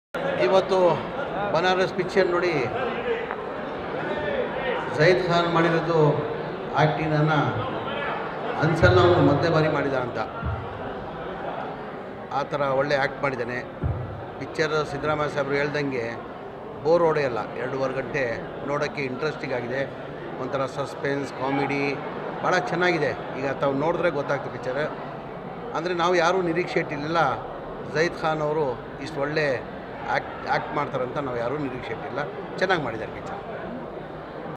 ಇವತ್ತು ಬನಾರಸ್ ಪಿಕ್ಚರ್ ನೋಡಿ ಜೈದ್ ಖಾನ್ ಮಾಡಿರೋದು ಆ್ಯಕ್ಟಿಂಗನ್ನು ಅನ್ಸಲ್ಲ ಅವನು ಮೊದಲೇ ಬಾರಿ ಮಾಡಿದ ಅಂತ ಆ ಥರ ಒಳ್ಳೆ ಆ್ಯಕ್ಟ್ ಮಾಡಿದ್ದಾನೆ ಪಿಕ್ಚರ್ ಸಿದ್ದರಾಮಯ್ಯ ಸಾಹೇಬರು ಹೇಳ್ದಂಗೆ ಬೋರ್ ಹೊಡೆಯಲ್ಲ ಎರಡೂವರೆ ಗಂಟೆ ನೋಡೋಕ್ಕೆ ಇಂಟ್ರೆಸ್ಟಿಂಗ್ ಆಗಿದೆ ಒಂಥರ ಸಸ್ಪೆನ್ಸ್ ಕಾಮಿಡಿ ಭಾಳ ಚೆನ್ನಾಗಿದೆ ಈಗ ತಾವು ನೋಡಿದ್ರೆ ಗೊತ್ತಾಗ್ತದೆ ಪಿಕ್ಚರ್ ಅಂದರೆ ನಾವು ಯಾರೂ ನಿರೀಕ್ಷೆ ಇಟ್ಟಿರಲಿಲ್ಲ ಜೈದ್ ಖಾನ್ ಅವರು ಇಷ್ಟು ಒಳ್ಳೆ ಆ್ಯಕ್ಟ್ ಆ್ಯಕ್ಟ್ ಮಾಡ್ತಾರಂತ ನಾವು ಯಾರೂ ನಿರೀಕ್ಷೆ ಇಟ್ಟಿಲ್ಲ ಚೆನ್ನಾಗಿ ಮಾಡಿದ್ದಾರೆ ಪಿಕ್ಚರ್